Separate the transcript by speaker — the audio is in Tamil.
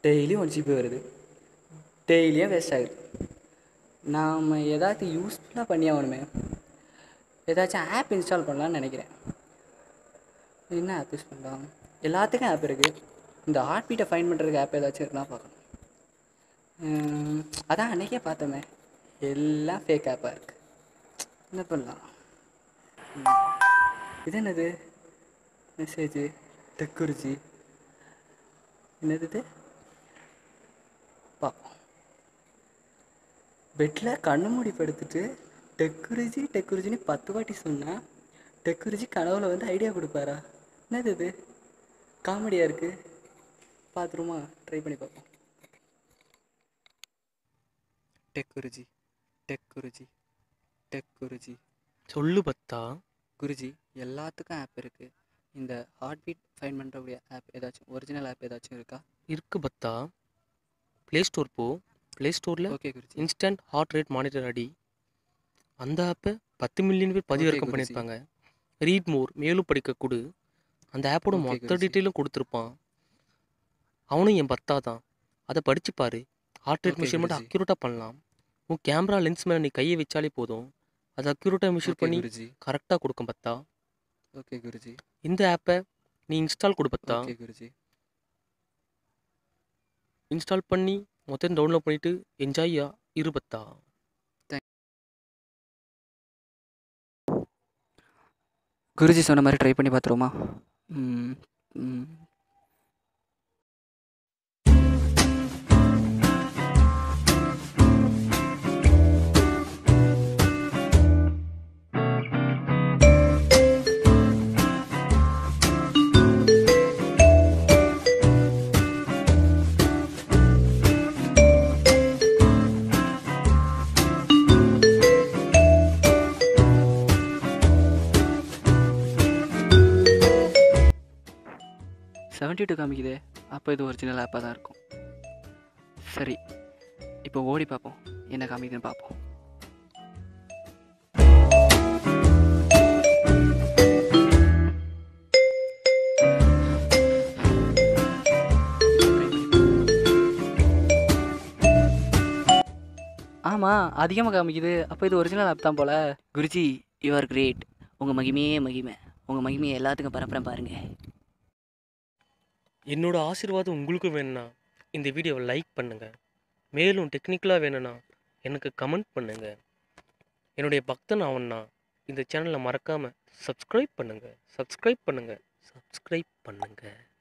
Speaker 1: டெய்லியும் ஒன் ஜிபி வருது டெய்லியும் வேஸ்ட் ஆகுது நாம் ஏதாச்சும் யூஸ்ஃபுல்லாக பண்ணி ஆகணுமே ஏதாச்சும் ஆப் இன்ஸ்டால் பண்ணலான்னு நினைக்கிறேன் என்ன ஆப் யூஸ் பண்ணலாம் எல்லாத்துக்கும் ஆப் இருக்குது இந்த ஹார்ட் பீட்டை ஃபைன் பண்ணுறதுக்கு ஆப் ஏதாச்சும் இருக்குன்னா பார்க்கணும் உம், அதான் அன்றைக்கே பார்த்தோமே எல்லாம் ஃபேக் ஆப்பாக இருக்குது என்ன பண்ணலாம் ம். இது என்னது மெசேஜு டெக்குரிச்சி என்னது இது பார்ப்போம் பெட்டில் கண்ணு மூடி படுத்துட்டு டெக்குரிஜி டெக்குரிஜின்னு பத்து வாட்டி சொன்னா டெக்குரிஜி கனவுல வந்து ஐடியா கொடுப்பாரா என்னது இது காமெடியாக இருக்குது பார்த்துருமா ட்ரை பண்ணி பார்ப்போம் டெக்குரிஜி டெக்குரிஜி டெக்குரிஜி
Speaker 2: சொல்லு பத்தா
Speaker 1: குருஜி எல்லாத்துக்கும் ஆப் இருக்குது இந்த ஹார்ட் பீட் ஃபைன் பண்ணுறக்கூடிய ஆப் ஏதாச்சும் ஒரிஜினல் ஆப் ஏதாச்சும் இருக்கா
Speaker 2: இருக்கு பத்தா ப்ளே ஸ்டோர் போ ப்ளே ஸ்டோரில்
Speaker 1: okay Guruji
Speaker 2: instant heart rate monitor அடி அந்த ஆப்பை பத்து மில்லியன் பேர் பதிவிறக்கம்
Speaker 1: குருஜி.
Speaker 2: பண்ணியிருப்பாங்க ரீட் மோர் மேலும் படிக்க கொடு அந்த ஆப்போட
Speaker 1: Okay,
Speaker 2: மொத்த
Speaker 1: குருஜி.
Speaker 2: டீட்டெயிலும் கொடுத்துருப்பான் அவனும் என் பத்தா தான் அதை படிச்சு பாரு heart rate
Speaker 1: Okay,
Speaker 2: measurement
Speaker 1: Guruji.
Speaker 2: அக்யூரேட்டாக பண்ணலாம் உன் கேமரா லென்ஸ் மேலே நீ கையை வச்சாலே போதும் அதை அக்யூரேட்டாக மெஷர்
Speaker 1: ஓகே
Speaker 2: பண்ணி
Speaker 1: குருஜி
Speaker 2: கரெக்டாக கொடுக்கும் பத்தா
Speaker 1: ஓகே குருஜி
Speaker 2: இந்த ஆப்பை நீ இன்ஸ்டால் கொடு பத்தா
Speaker 1: ஓகே குருஜி
Speaker 2: இன்ஸ்டால் பண்ணி மொத்தம் டவுன்லோட் பண்ணிட்டு என்ஜாய் இரு பத்தா
Speaker 1: குருஜி சொன்ன மாதிரி ட்ரை பண்ணி பார்த்துருவோமா ம் ம் செவன்ட்டி டூ காமிக்குதே அப்போ இது ஒரிஜினல் ஆப்பாக தான் இருக்கும் சரி இப்போ ஓடி பார்ப்போம் என்ன காமிக்குதுன்னு பார்ப்போம் ஆமாம் அதிகமாக காமிக்குது அப்போ இது ஒரிஜினல் ஆப் தான் போல் குருஜி யூ ஆர் கிரேட் உங்கள் மகிமையே மகிமை உங்கள் மகிமையை எல்லாத்துக்கும் பரப்புறேன் பாருங்கள்
Speaker 2: என்னோட ஆசீர்வாதம் உங்களுக்கு வேணும்னா இந்த வீடியோவை லைக் பண்ணுங்க மேலும் டெக்னிக்கலாக வேணும்னா எனக்கு கமெண்ட் பண்ணுங்க என்னுடைய பக்தன் ஆவன்னா இந்த சேனலை மறக்காமல் சப்ஸ்கிரைப் பண்ணுங்க சப்ஸ்கிரைப் பண்ணுங்க சப்ஸ்கிரைப் பண்ணுங்க